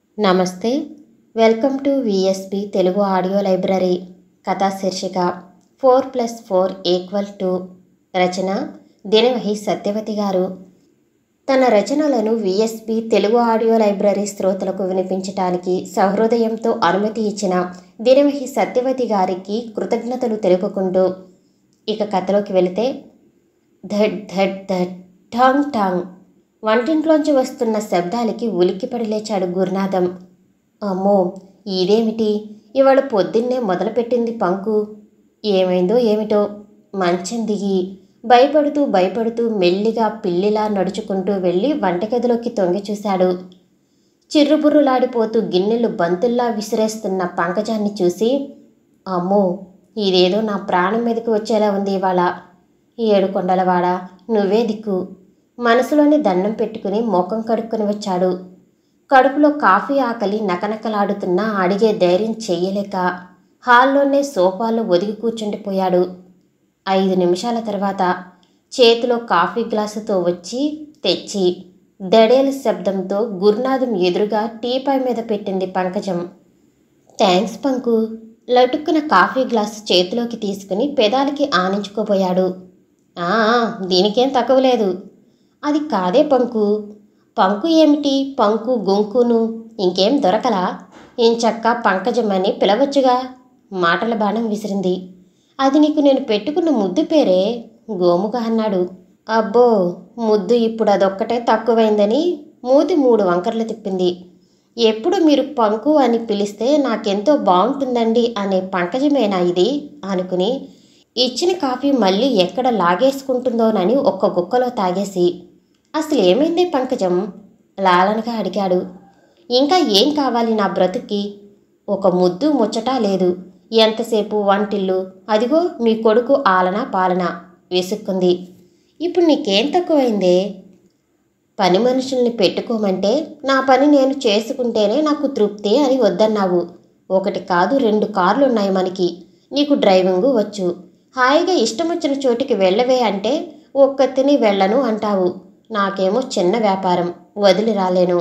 నమస్తే welcome to VSP Telugu audio library కథా శీర్షిక four plus four equal to రచన దినవహి సత్యవతి గారు తన రచనలను విఎస్పి తెలుగు ఆడియో లైబ్రరీ శ్రోతలకు వినిపించటానికి సహృదయంతో అనుమతి ఇచ్చిన దినవహి సత్యవతి గారికి కృతజ్ఞతలు తెలుపుకుంటూ ఇక కథలోకి వెళితే ధడ్ ధడ్ ధడ్ ఠాంగ్ ఠాంగ్ వంటింట్లోంచి వస్తున్న శబ్దాలకి ఉలిక్కిపడి లేచాడు గురునాథం అమ్మో ఇదేమిటి ఇవాళ పొద్దున్నే మొదలుపెట్టింది పంకు ఏమైందో ఏమిటో మంచం దిగి భయపడుతూ భయపడుతూ మెల్లిగా పిల్లిలా నడుచుకుంటూ వెళ్ళి వంటగదిలోకి తొంగి చూశాడు చిర్రుబుర్రులాడిపోతూ గిన్నెలు బంతుల్లా విసిరేస్తున్న పంకజాన్ని చూసి అమ్మో ఇదేదో నా ప్రాణం మీదకి వచ్చేలా ఉంది ఇవాళ ఏడు కొండలవాడ నువ్వే దిక్కు మనసులోని దండం పెట్టుకుని మోకం కడుక్కొని వచ్చాడు కడుపులో కాఫీ ఆకలి నకనకలాడుతున్నా అడిగే ధైర్యం చెయ్యలేక హాల్లోనే సోఫాలో ఒదిగి కూర్చుండిపోయాడు ఐదు నిమిషాల తర్వాత చేతిలో కాఫీ గ్లాసుతో వచ్చి తెచ్చి దడేల శబ్దంతో గురునాథం ఎదురుగా టీపాయ్ మీద పెట్టింది పంకజం థ్యాంక్స్ పంకు లటుక్కున కాఫీ గ్లాసు చేతిలోకి తీసుకుని పెదాలకి ఆనించుకోబోయాడు "ఆ, దీనికేం తక్కువ లేదు అది కాదే పంకు పంకు ఏమిటి పంకు గొంకును ఇంకేం దొరకలా ఇంచక్క పంకజమని పిలవచ్చుగా మాటల బాణం విసిరింది అది నీకు నేను పెట్టుకున్న ముద్దు పేరే గోముగా అన్నాడు అబ్బో ముద్దు ఇప్పుడు అదొక్కటే తక్కువైందని మూతి మూడు వంకర్లు తిప్పింది ఎప్పుడు మీరు పంకు అని పిలిస్తే నాకెంతో బాగుంటుందండి అనే పంకజమేనా ఇది అనుకుని ఇచ్చిన కాఫీ మళ్ళీ ఎక్కడ లాగేసుకుంటుందోనని ఒక్క గుక్కలో తాగేసి అసలు ఏమైంది పంకజం లాలనగా అడిగాడు ఇంకా ఏం కావాలి నా బ్రతుక్కి ఒక ముద్దు ముచ్చటా లేదు ఎంతసేపు వంటిల్లు అదిగో మీ కొడుకు ఆలన పాలన విసుక్కుంది ఇప్పుడు నీకేం తక్కువైందే పని మనుషుల్ని పెట్టుకోమంటే నా పని నేను చేసుకుంటేనే నాకు తృప్తి అని వద్దన్నావు ఒకటి కాదు రెండు కార్లు ఉన్నాయి మనకి నీకు డ్రైవింగు వచ్చు హాయిగా ఇష్టం వచ్చిన చోటికి వెళ్ళవే అంటే ఒక్కతిని వెళ్ళను అంటావు నాకేమో చిన్న వ్యాపారం వదిలి రాలేను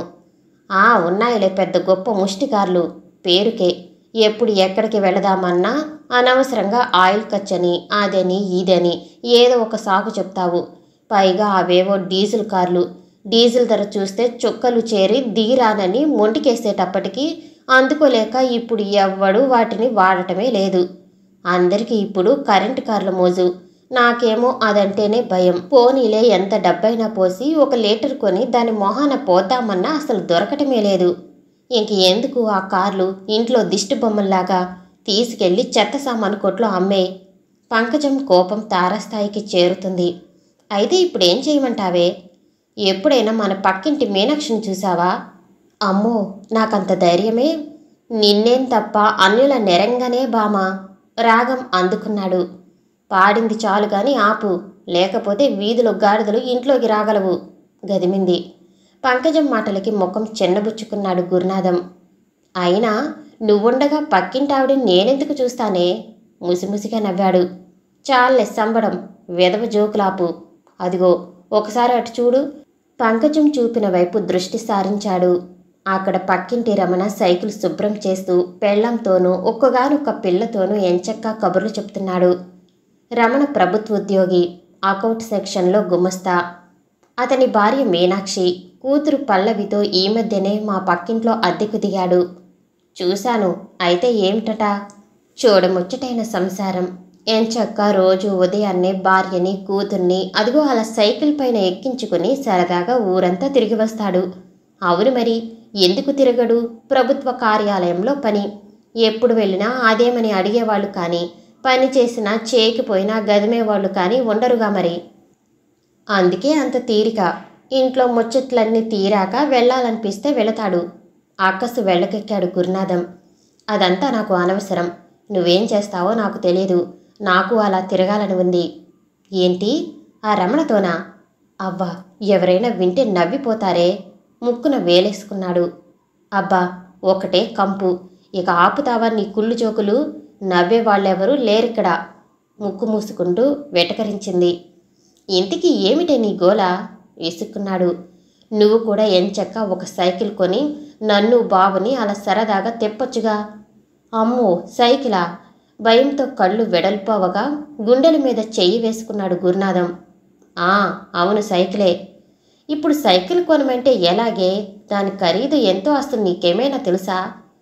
ఆ ఉన్నాయిలే పెద్ద గొప్ప ముష్టి కార్లు పేరుకే ఎప్పుడు ఎక్కడికి వెళదామన్నా అనవసరంగా ఆయిల్ ఖర్చని అదని ఇదని ఏదో ఒక సాకు చెప్తావు పైగా అవేవో డీజిల్ కార్లు డీజిల్ ధర చూస్తే చుక్కలు చేరి దిగిరానని మొంటికేసేటప్పటికి అందుకోలేక ఇప్పుడు ఎవ్వడు వాటిని వాడటమే లేదు అందరికీ ఇప్పుడు కరెంటు కార్ల మోజు నాకేమో అదంటేనే భయం పోనీలే ఎంత డబ్బైనా పోసి ఒక లీటర్ కొని దాని మొహాన పోద్దామన్నా అసలు దొరకటమే లేదు ఇంక ఎందుకు ఆ కార్లు ఇంట్లో దిష్టి బొమ్మల్లాగా తీసుకెళ్లి చెత్త సామాను కొట్లో అమ్మే పంకజం కోపం తారాస్థాయికి చేరుతుంది అయితే ఇప్పుడేం చేయమంటావే ఎప్పుడైనా మన పక్కింటి మీనాక్షిని చూసావా అమ్మో నాకంత ధైర్యమే నిన్నేం తప్ప అన్యుల నెరంగనే బామా రాగం అందుకున్నాడు పాడింది చాలు గాని ఆపు లేకపోతే వీధిలో గాడిదలు ఇంట్లోకి రాగలవు గదిమింది పంకజం మాటలకి ముఖం చిన్నబుచ్చుకున్నాడు గురునాథం అయినా నువ్వుండగా పక్కింటావిడ నేనెందుకు చూస్తానే ముసిముసిగా నవ్వాడు చాలే సంబడం వెదవ జోకులాపు అదిగో ఒకసారి అటు చూడు పంకజం చూపిన వైపు దృష్టి సారించాడు అక్కడ పక్కింటి రమణ సైకిల్ శుభ్రం చేస్తూ పెళ్లంతోనూ ఒక్కగానొక్క పిల్లతోనూ ఎంచక్కా కబుర్లు చెప్తున్నాడు రమణ ప్రభుత్వ ఉద్యోగి అకౌంట్ సెక్షన్లో గుమస్తా అతని భార్య మీనాక్షి కూతురు పల్లవితో ఈ మధ్యనే మా పక్కింట్లో అద్దెకు దిగాడు చూశాను అయితే ఏమిటట చూడముచ్చటైన సంసారం ఎంచక్క రోజు ఉదయాన్నే భార్యని కూతుర్ని అదిగో అలా సైకిల్ పైన ఎక్కించుకుని సరదాగా ఊరంతా తిరిగి వస్తాడు అవును మరి ఎందుకు తిరగడు ప్రభుత్వ కార్యాలయంలో పని ఎప్పుడు వెళ్ళినా అదేమని అడిగేవాళ్ళు కానీ పని చేసినా చేయకపోయినా గదిమేవాళ్ళు కానీ ఉండరుగా మరి అందుకే అంత తీరిక ఇంట్లో ముచ్చట్లన్నీ తీరాక వెళ్ళాలనిపిస్తే వెళతాడు ఆకస్సు వెళ్ళకెక్కాడు గురునాథం అదంతా నాకు అనవసరం నువ్వేం చేస్తావో నాకు తెలియదు నాకు అలా తిరగాలని ఉంది ఏంటి ఆ రమణతోనా అవ్వా ఎవరైనా వింటే నవ్విపోతారే ముక్కున వేలేసుకున్నాడు అబ్బా ఒకటే కంపు ఇక ఆపుతావా నీ కుళ్ళు జోకులు నవ్వే వాళ్ళెవరూ లేరిక్కడ ముక్కు మూసుకుంటూ వెటకరించింది ఇంటికి ఏమిటే నీ గోల విసుక్కున్నాడు నువ్వు కూడా ఎంచక్క ఒక సైకిల్ కొని నన్ను బాబుని అలా సరదాగా తెప్పొచ్చుగా అమ్మో సైకిలా భయంతో కళ్ళు వెడల్పోవగా గుండెల మీద చెయ్యి వేసుకున్నాడు గురునాథం ఆ అవును సైకిలే ఇప్పుడు సైకిల్ కొనమంటే ఎలాగే దాని ఖరీదు ఎంతో అసలు నీకేమైనా తెలుసా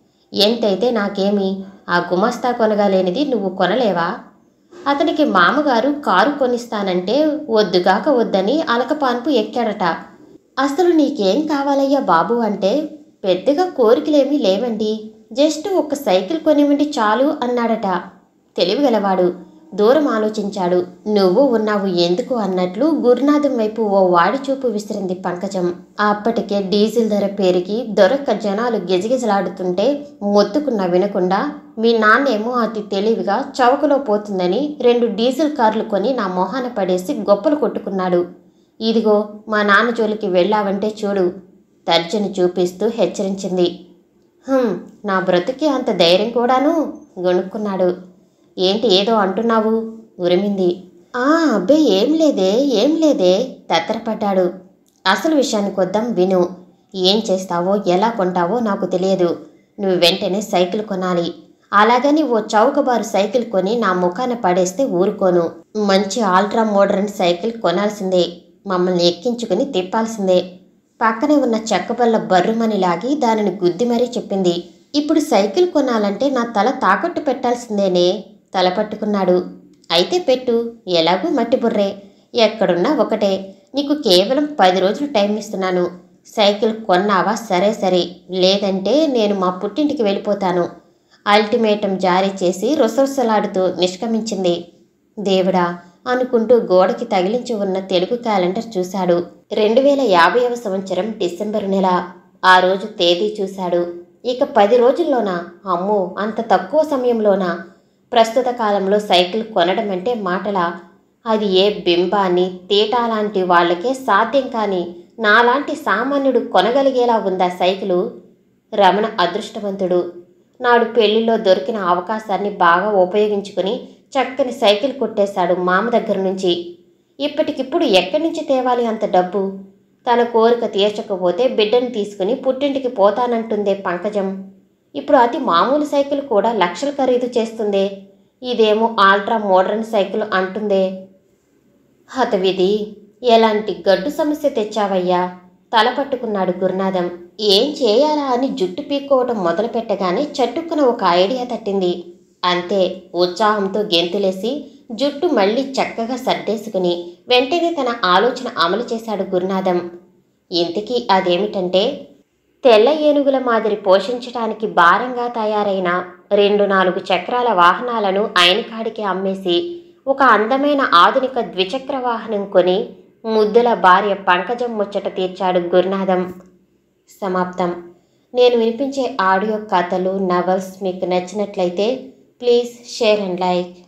ఎంతైతే నాకేమి ఆ గుమస్తా కొనగాలేనిది నువ్వు కొనలేవా అతనికి మామగారు కారు కొనిస్తానంటే వద్దుగాక వద్దని అలకపాన్పు ఎక్కాడట అసలు నీకేం కావాలయ్యా బాబు అంటే పెద్దగా కోరికలేమీ లేవండి జస్ట్ ఒక సైకిల్ కొనివ్వండి చాలు అన్నాడట తెలివిగలవాడు దూరం ఆలోచించాడు నువ్వు ఉన్నావు ఎందుకు అన్నట్లు గురునాథం వైపు ఓ వాడి చూపు విసిరింది పంకజం అప్పటికే డీజిల్ ధర పెరిగి దొరక్క జనాలు గిజగిజలాడుతుంటే మొత్తుకున్న వినకుండా మీ నాన్నేమో అతి తెలివిగా చౌకలో పోతుందని రెండు డీజిల్ కార్లు కొని నా మొహాన పడేసి గొప్పలు కొట్టుకున్నాడు ఇదిగో మా నాన్న జోలికి వెళ్ళావంటే చూడు తర్జని చూపిస్తూ హెచ్చరించింది "హుం, నా బ్రతుకి అంత ధైర్యం కూడాను గొణుక్కున్నాడు ఏంటి ఏదో అంటున్నావు ఉరిమింది ఆ అబ్బే ఏం లేదే ఏం లేదే తత్తరపడ్డాడు అసలు విషయానికి వద్దాం విను ఏం చేస్తావో ఎలా కొంటావో నాకు తెలియదు నువ్వు వెంటనే సైకిల్ కొనాలి అలాగని ఓ చౌకబారు సైకిల్ కొని నా ముఖాన పడేస్తే ఊరుకోను మంచి ఆల్ట్రా మోడర్న్ సైకిల్ కొనాల్సిందే మమ్మల్ని ఎక్కించుకుని తిప్పాల్సిందే పక్కనే ఉన్న చెక్కబల్ల బర్రుమని లాగి దానిని గుద్ది మరీ చెప్పింది ఇప్పుడు సైకిల్ కొనాలంటే నా తల తాకట్టు పెట్టాల్సిందేనే తల పట్టుకున్నాడు అయితే పెట్టు ఎలాగూ మట్టి బుర్రే ఎక్కడున్నా ఒకటే నీకు కేవలం పది రోజులు టైం ఇస్తున్నాను సైకిల్ కొన్నావా సరే సరే లేదంటే నేను మా పుట్టింటికి వెళ్ళిపోతాను అల్టిమేటం జారీ చేసి రుసరుసలాడుతూ నిష్క్రమించింది దేవుడా అనుకుంటూ గోడకి తగిలించి ఉన్న తెలుగు క్యాలెండర్ చూశాడు రెండు వేల యాభైవ సంవత్సరం డిసెంబర్ నెల ఆ రోజు తేదీ చూశాడు ఇక పది రోజుల్లోనా అమ్మో అంత తక్కువ సమయంలోనా ప్రస్తుత కాలంలో సైకిల్ కొనడం అంటే మాటలా అది ఏ బింబాన్ని తీటా లాంటి వాళ్ళకే సాధ్యం కాని నాలాంటి సామాన్యుడు కొనగలిగేలా ఉందా సైకిలు రమణ అదృష్టవంతుడు నాడు పెళ్లిలో దొరికిన అవకాశాన్ని బాగా ఉపయోగించుకుని చక్కని సైకిల్ కొట్టేశాడు మామ దగ్గర నుంచి ఇప్పటికిప్పుడు ఎక్కడి నుంచి తేవాలి అంత డబ్బు తన కోరిక తీర్చకపోతే బిడ్డను తీసుకుని పుట్టింటికి పోతానంటుందే పంకజం ఇప్పుడు అతి మామూలు సైకిల్ కూడా లక్షలు ఖరీదు చేస్తుందే ఇదేమో ఆల్ట్రా మోడర్న్ సైకిల్ అంటుందే హతవిధి ఎలాంటి గడ్డు సమస్య తెచ్చావయ్యా తల పట్టుకున్నాడు గురునాథం ఏం చేయాలా అని జుట్టు పీక్కోవటం మొదలుపెట్టగానే చట్టుక్కున ఒక ఐడియా తట్టింది అంతే ఉత్సాహంతో గెంతులేసి జుట్టు మళ్ళీ చక్కగా సర్దేసుకుని వెంటనే తన ఆలోచన అమలు చేశాడు గురునాథం ఇంతకీ అదేమిటంటే తెల్ల ఏనుగుల మాదిరి పోషించటానికి భారంగా తయారైన రెండు నాలుగు చక్రాల వాహనాలను ఆయనకాడికి అమ్మేసి ఒక అందమైన ఆధునిక ద్విచక్ర వాహనం కొని ముద్దుల భార్య పంకజం ముచ్చట తీర్చాడు గురునాథం సమాప్తం నేను వినిపించే ఆడియో కథలు నవల్స్ మీకు నచ్చినట్లయితే ప్లీజ్ షేర్ అండ్ లైక్